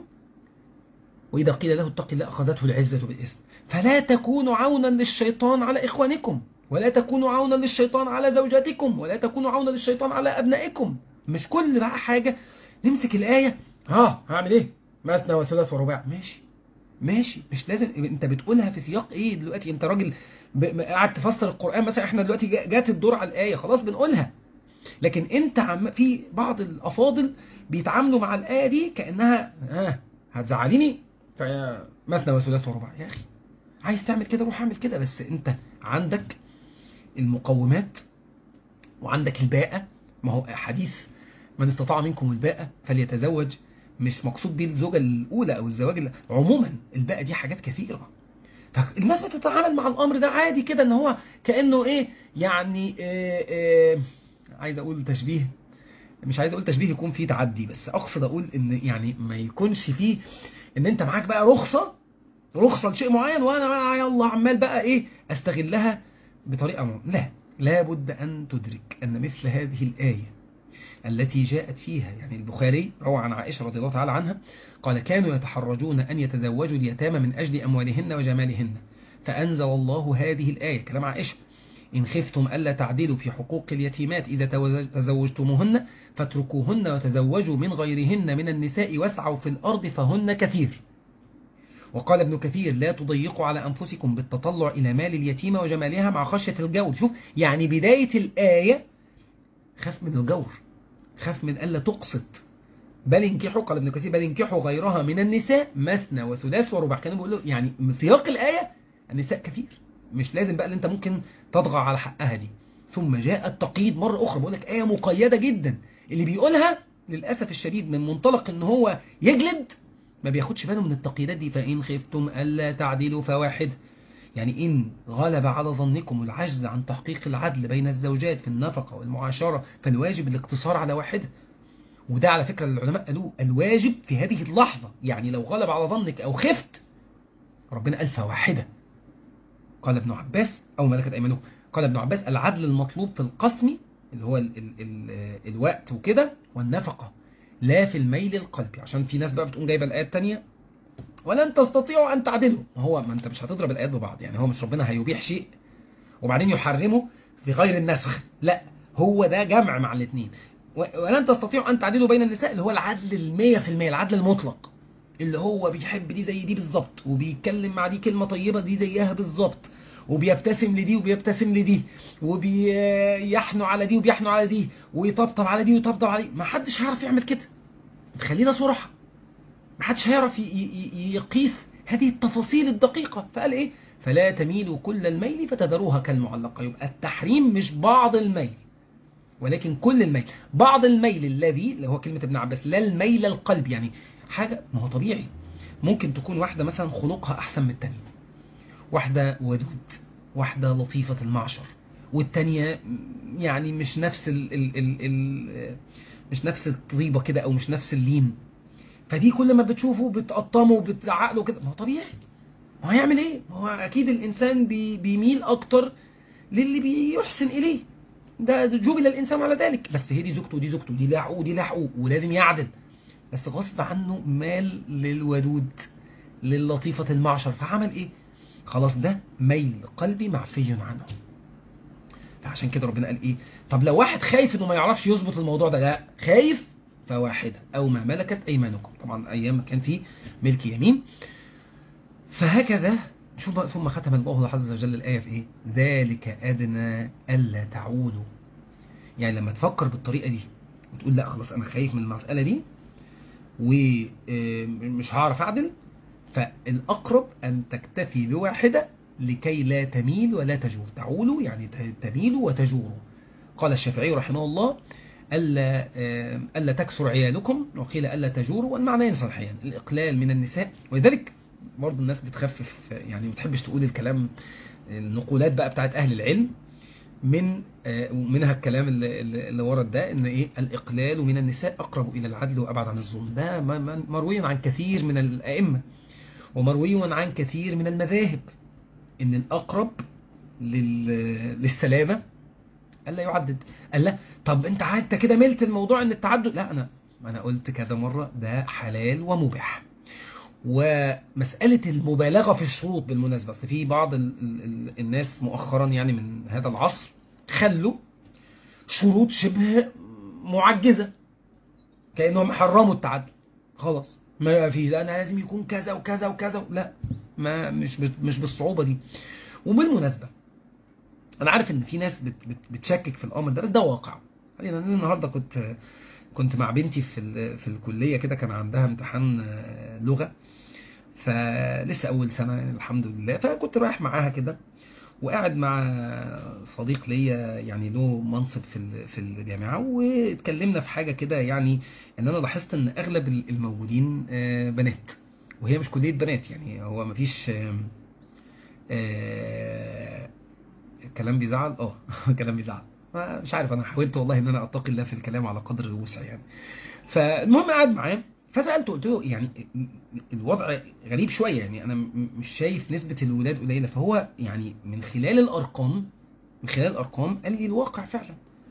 وإذا قيل له اتق الله أخذته العزة بالإثم فلا تكونوا عونا للشيطان على إخوانكم ولا تكونوا عونا للشيطان على زوجاتكم ولا تكونوا عونا للشيطان على أبنائكم مش كل بقى حاجة نمسك الآية ها هعمل ايه مثنى وثلاث ورباع ماشي ماشي مش لازم انت بتقولها في سياق ايه دلوقتي انت راجل قاعد تفسر القرآن مثلا احنا دلوقتي جات الدور على الآية خلاص بنقولها لكن انت عم في بعض الافاضل بيتعاملوا مع الآية دي كأنها ها هتزعليني مثنى وثلاث ورباع يا اخي عايز تعمل كده روح اعمل كده بس انت عندك المقومات وعندك الباءة ما هو حديث من استطاع منكم الباءة فليتزوج مش مقصود بيه الزوجة الأولى أو الزواج عموما الباءة دي حاجات كثيرة فالناس بتتعامل مع الأمر ده عادي كده ان هو كأنه ايه يعني إيه إيه عايز أقول تشبيه مش عايز أقول تشبيه يكون فيه تعدي بس أقصد أقول ان يعني ما يكونش فيه ان انت معاك بقى رخصة رخصة لشيء معين وانا يلا عمال بقى ايه استغلها بطريقة معينة لا لابد أن تدرك أن مثل هذه الآية التي جاءت فيها يعني البخاري روى عن عائشة رضي الله تعالى عنها قال كانوا يتحرجون أن يتزوجوا اليتامى من أجل أموالهن وجمالهن فأنزل الله هذه الآية كلام عائشة إن خفتم ألا تعدلوا في حقوق اليتيمات إذا تزوجتموهن فاتركوهن وتزوجوا من غيرهن من النساء واسعوا في الأرض فهن كثير وقال ابن كثير لا تضيقوا على أنفسكم بالتطلع إلى مال اليتيمة وجمالها مع خشية الجور شوف يعني بداية الآية خاف من الجور خاف من ألا تقسط بل انكحوا قال ابن كثير بل انكحوا غيرها من النساء مثنى وثلاث ورباع كانوا بيقولوا يعني من سياق الآية النساء كثير مش لازم بقى اللي انت ممكن تضغى على حقها دي ثم جاء التقييد مرة أخرى بقول لك آية مقيدة جدا اللي بيقولها للأسف الشديد من منطلق ان هو يجلد ما بياخدش باله من التقييدات دي فإن خفتم ألا تعدلوا فواحد يعني إن غلب على ظنكم العجز عن تحقيق العدل بين الزوجات في النفقة والمعاشرة فالواجب الاقتصار على واحد وده على فكرة العلماء قالوا الواجب في هذه اللحظة يعني لو غلب على ظنك أو خفت ربنا قال فواحدة قال ابن عباس أو ملكة أيمانه قال ابن عباس العدل المطلوب في القسم اللي هو ال ال ال الوقت وكده والنفقة لا في الميل القلبي عشان في ناس بقى بتقوم جايبه الايه الثانيه ولن تستطيعوا ان تعدلوا هو ما انت مش هتضرب الايات ببعض يعني هو مش ربنا هيبيح شيء وبعدين يحرمه في غير النسخ لا هو ده جمع مع الاثنين ولن تستطيعوا ان تعدلوا بين النساء اللي هو العدل المية في المية العدل المطلق اللي هو بيحب دي زي دي بالظبط وبيتكلم مع دي كلمة طيبة دي زيها بالظبط وبيبتسم لدي وبيبتسم لدي وبيحنوا على دي وبيحنوا على دي ويطبطب على دي ويطبطب على دي ما حدش هيعرف يعمل كده خلينا صراحة محدش هيعرف ي- ي- ي- يقيس هذه التفاصيل الدقيقة فقال ايه فلا تميلوا كل الميل فتذروها كالمعلقة يبقى التحريم مش بعض الميل ولكن كل الميل بعض الميل الذي اللي هو كلمة ابن عباس لا الميل القلب يعني حاجة ما هو طبيعي ممكن تكون واحدة مثلا خلقها أحسن من التانية واحدة ودود واحدة لطيفة المعشر والتانية يعني مش نفس ال ال ال ال مش نفس الطيبة كده أو مش نفس اللين فدي كل ما بتشوفه بتقطمه وبتعقله كده ما هو طبيعي ما هو هيعمل ايه ما هو اكيد الانسان بي بيميل اكتر للي بيحسن اليه ده ده جبل الانسان على ذلك بس هي دي زوجته ودي زوجته ودي لا حقوق ودي لا حقوق ولازم يعدل بس غصب عنه مال للودود للطيفة المعشر فعمل ايه خلاص ده ميل قلبي معفي عنه فعشان كده ربنا قال ايه طب لو واحد خايف انه ما يعرفش يظبط الموضوع ده لا خايف فواحدة او ما ملكت ايمانكم طبعا ايام ما كان في ملك يمين فهكذا شوف بقى ثم ختم الله عز وجل الآية في إيه ذلك أدنى ألا تعودوا يعني لما تفكر بالطريقة دي وتقول لا خلاص أنا خايف من المسألة دي ومش هعرف أعدل فالأقرب أن تكتفي بواحدة لكي لا تميل ولا تجور تعولوا يعني تميلوا وتجوروا قال الشافعي رحمه الله ألا, ألا تكثر عيالكم وقيل ألا تجوروا والمعنيين صحيحان الإقلال من النساء ولذلك برضه الناس بتخفف يعني ما بتحبش تقول الكلام النقولات بقى بتاعت أهل العلم من ومنها الكلام اللي, اللي ورد ده ان ايه الاقلال من النساء اقرب الى العدل وابعد عن الظلم ده مروي عن كثير من الائمه ومروي عن كثير من المذاهب ان الاقرب لل... للسلامه الا يعدد قال لا طب انت انت كده ملت الموضوع ان التعدد لا انا انا قلت كذا مره ده حلال ومباح ومسألة المبالغة في الشروط بالمناسبة أصل في بعض ال ال الناس مؤخرا يعني من هذا العصر خلوا شروط شبه معجزة كأنهم حرموا التعدد خلاص ما في لا أنا لازم يكون كذا وكذا وكذا لا ما مش مش بالصعوبة دي وبالمناسبة أنا عارف إن في ناس بت بت بتشكك في الأمر ده بس ده واقع يعني أنا النهاردة كنت كنت مع بنتي في في الكلية كده كان عندها امتحان لغة فلسه أول سنة يعني الحمد لله فكنت رايح معاها كده وقاعد مع صديق ليا يعني له منصب في في الجامعة واتكلمنا في حاجة كده يعني ان انا لاحظت ان اغلب الموجودين بنات وهي مش كلية بنات يعني هو مفيش كلام بيزعل اه كلام بيزعل مش عارف انا حاولت والله ان انا اتقي الله في الكلام على قدر الوسع يعني فالمهم قعد معاه فسالته قلت له يعني الوضع غريب شويه يعني انا مش شايف نسبه الولاد قليله فهو يعني من خلال الارقام من خلال الارقام قال لي الواقع فعلا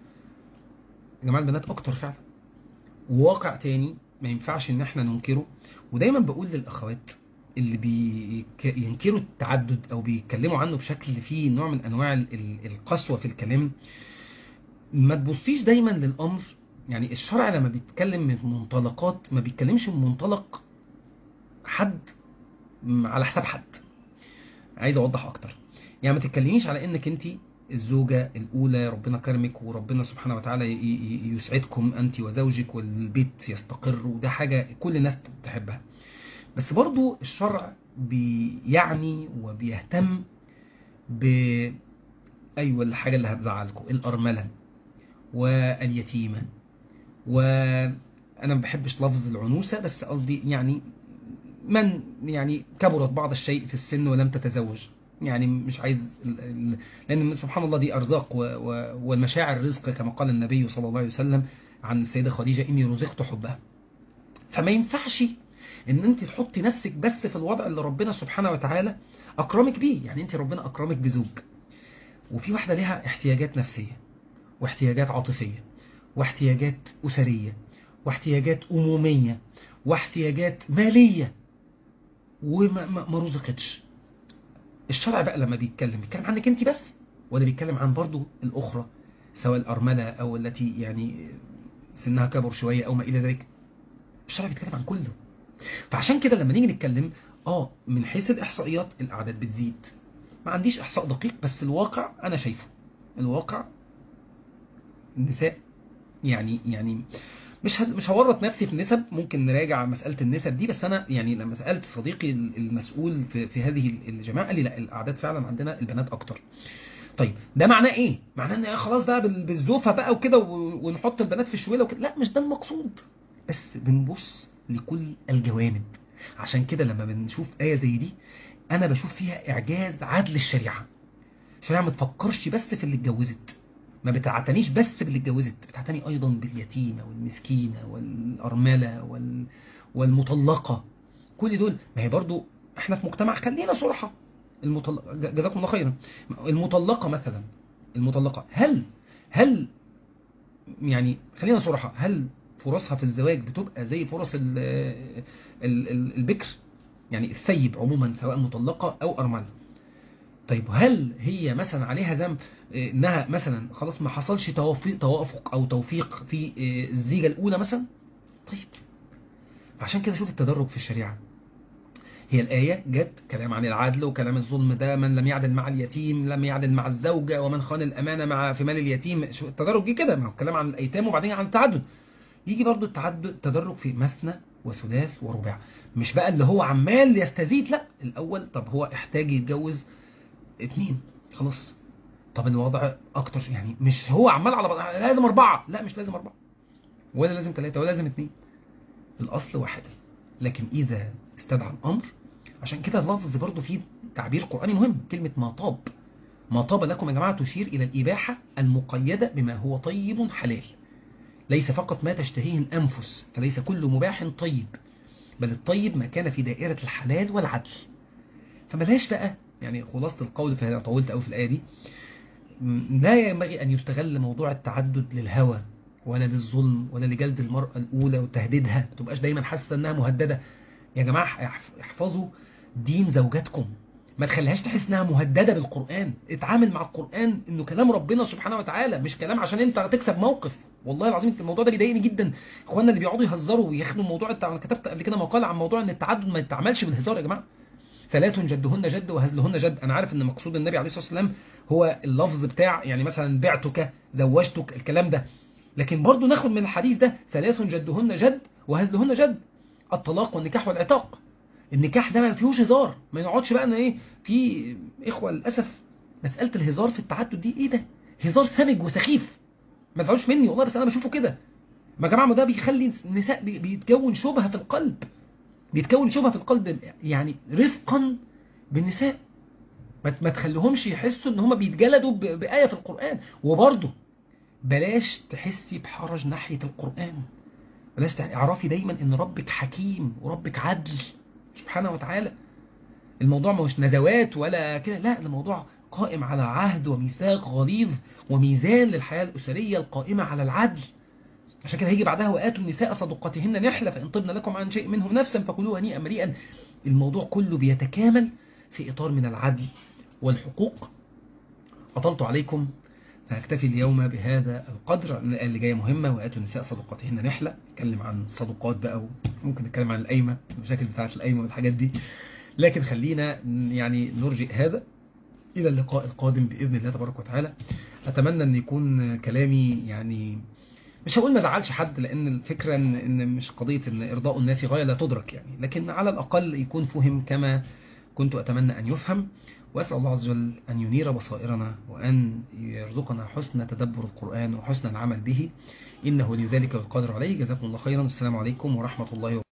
يا جماعه البنات اكتر فعلا وواقع تاني ما ينفعش ان احنا ننكره ودايما بقول للاخوات اللي بينكروا التعدد او بيتكلموا عنه بشكل فيه نوع من انواع القسوه في الكلام ما تبصيش دايما للامر يعني الشرع لما بيتكلم من منطلقات ما بيتكلمش من منطلق حد على حساب حد عايز اوضح اكتر يعني ما تتكلميش على انك انت الزوجة الأولى ربنا كرمك وربنا سبحانه وتعالى يسعدكم أنت وزوجك والبيت يستقر وده حاجة كل الناس تحبها بس برضو الشرع بيعني وبيهتم ب أيوة الحاجة اللي هتزعلكم الأرملة واليتيمة وأنا ما بحبش لفظ العنوسة بس قصدي يعني من يعني كبرت بعض الشيء في السن ولم تتزوج يعني مش عايز لأن سبحان الله دي أرزاق والمشاعر رزق كما قال النبي صلى الله عليه وسلم عن السيدة خديجة إني رزقت حبها فما ينفعش ان انت تحطي نفسك بس في الوضع اللي ربنا سبحانه وتعالى اكرمك بيه يعني انت ربنا اكرمك بزوج وفي واحدة لها احتياجات نفسية واحتياجات عاطفية واحتياجات أسرية واحتياجات أمومية واحتياجات مالية وما ما ما رزقتش الشرع بقى لما بيتكلم بيتكلم عنك انت بس ولا بيتكلم عن برضو الأخرى سواء الأرملة أو التي يعني سنها كبر شوية أو ما إلى ذلك الشرع بيتكلم عن كله فعشان كده لما نيجي نتكلم اه من حيث الإحصائيات الأعداد بتزيد ما عنديش إحصاء دقيق بس الواقع أنا شايفه الواقع النساء يعني يعني مش هد- مش هورط نفسي في النسب ممكن نراجع مساله النسب دي بس انا يعني لما سالت صديقي المسؤول في, في هذه الجماعه قال لي لا الاعداد فعلا عندنا البنات اكتر طيب ده معناه ايه معناه ان خلاص بقى بال- بالزوفه بقى وكده و- ونحط البنات في الشويله وكده لا مش ده المقصود بس بنبص لكل الجوانب عشان كده لما بنشوف آية زي دي أنا بشوف فيها إعجاز عدل الشريعة الشريعة ما تفكرش بس في اللي اتجوزت ما بتعتنيش بس باللي اتجوزت بتعتني أيضا باليتيمة والمسكينة والأرملة وال... والمطلقة كل دول ما هي برضو احنا في مجتمع خلينا صراحة المطلقة جزاكم الله خيرا المطلقة مثلا المطلقة هل هل يعني خلينا صراحة هل فرصها في الزواج بتبقى زي فرص ال ال ال البكر يعني الثيب عموما سواء مطلقة أو أرملة طيب هل هي مثلا عليها ذنب إيه، انها مثلا خلاص ما حصلش توافق توافق او توفيق في إيه، الزيجة الاولى مثلا طيب عشان كده شوف التدرج في الشريعة هي الآية جت كلام عن العدل وكلام الظلم ده من لم يعدل مع اليتيم لم يعدل مع الزوجة ومن خان الأمانة مع في مال اليتيم شو التدرج جه كده ما هو الكلام عن الأيتام وبعدين عن التعدد يجي برضو التعدد التدرج في مثنى وثلاث ورباع مش بقى اللي هو عمال يستزيد لا الأول طب هو احتاج يتجوز اتنين خلاص طب الوضع أكتر يعني مش هو عمال على بعض لازم أربعة لا مش لازم أربعة ولا لازم ثلاثة ولا لازم اتنين الأصل واحدة لكن إذا استدعى الأمر عشان كده اللفظ برضو فيه تعبير قرآني مهم كلمة ما طاب ما طاب لكم يا جماعة تشير إلى الإباحة المقيدة بما هو طيب حلال ليس فقط ما تشتهيه الأنفس فليس كل مباح طيب بل الطيب ما كان في دائرة الحلال والعدل فبلاش بقى يعني خلاصة القول فأنا طولت أوي في الآية دي م- لا ينبغي أن يستغل موضوع التعدد للهوى ولا للظلم ولا لجلد المرأة الأولى وتهديدها ما تبقاش دايما حاسة أنها مهددة يا جماعة اح- احفظوا دين زوجاتكم ما تخليهاش تحس انها مهدده بالقران اتعامل مع القران انه كلام ربنا سبحانه وتعالى مش كلام عشان انت هتكسب موقف والله العظيم الموضوع ده بيضايقني جدا اخواننا اللي بيقعدوا يهزروا وياخدوا الموضوع بتاع انا كتبت قبل كده مقال عن موضوع ان التعدد ما يتعملش بالهزار يا جماعه ثلاث جدهن جد وهزلهن جد انا عارف ان مقصود النبي عليه الصلاه والسلام هو اللفظ بتاع يعني مثلا بعتك زوجتك الكلام ده لكن برضو ناخد من الحديث ده ثلاث جدهن جد وهزلهن جد الطلاق والنكاح والعتاق النكاح ده ما فيهوش هزار ما يقعدش بقى ان ايه في اخوه للاسف مساله الهزار في التعدد دي ايه ده هزار سمج وسخيف ما تزعلوش مني والله بس انا بشوفه كده ما يا جماعه ما ده بيخلي النساء بي- بيتكون شبهه في القلب بيتكون شبهه في القلب يعني رفقا بالنساء ما ما تخليهمش يحسوا ان هم بيتجلدوا ب- بآية في القرآن وبرضه بلاش تحسي بحرج ناحية القرآن بلاش تع- اعرفي دايما ان ربك حكيم وربك عدل سبحانه وتعالى الموضوع مش ندوات ولا كده لا الموضوع قائم على عهد وميثاق غليظ وميزان للحياة الأسرية القائمة على العدل عشان كده هيجي بعدها وآتوا النساء صدقاتهن نحلة فإن طبن لكم عن شيء منه نفسا فكلوه هنيئا مريئا الموضوع كله بيتكامل في إطار من العدل والحقوق أطلت عليكم فأكتفي اليوم بهذا القدر الآية اللي جاية مهمة وآتوا النساء صدقاتهن نحلة نتكلم عن صدقات بقى وممكن نتكلم عن القايمة المشاكل بتاعت القايمة والحاجات دي لكن خلينا يعني نرجئ هذا إلى اللقاء القادم بإذن الله تبارك وتعالى أتمنى أن يكون كلامي يعني مش هقول ما زعلش حد لأن الفكرة إن, إن مش قضية إن إرضاء الناس غاية لا تدرك يعني لكن على الأقل يكون فهم كما كنت أتمنى أن يفهم وأسأل الله عز وجل أن ينير بصائرنا وأن يرزقنا حسن تدبر القرآن وحسن العمل به إنه لذلك القادر عليه جزاكم الله خيرا والسلام عليكم ورحمة الله وبركاته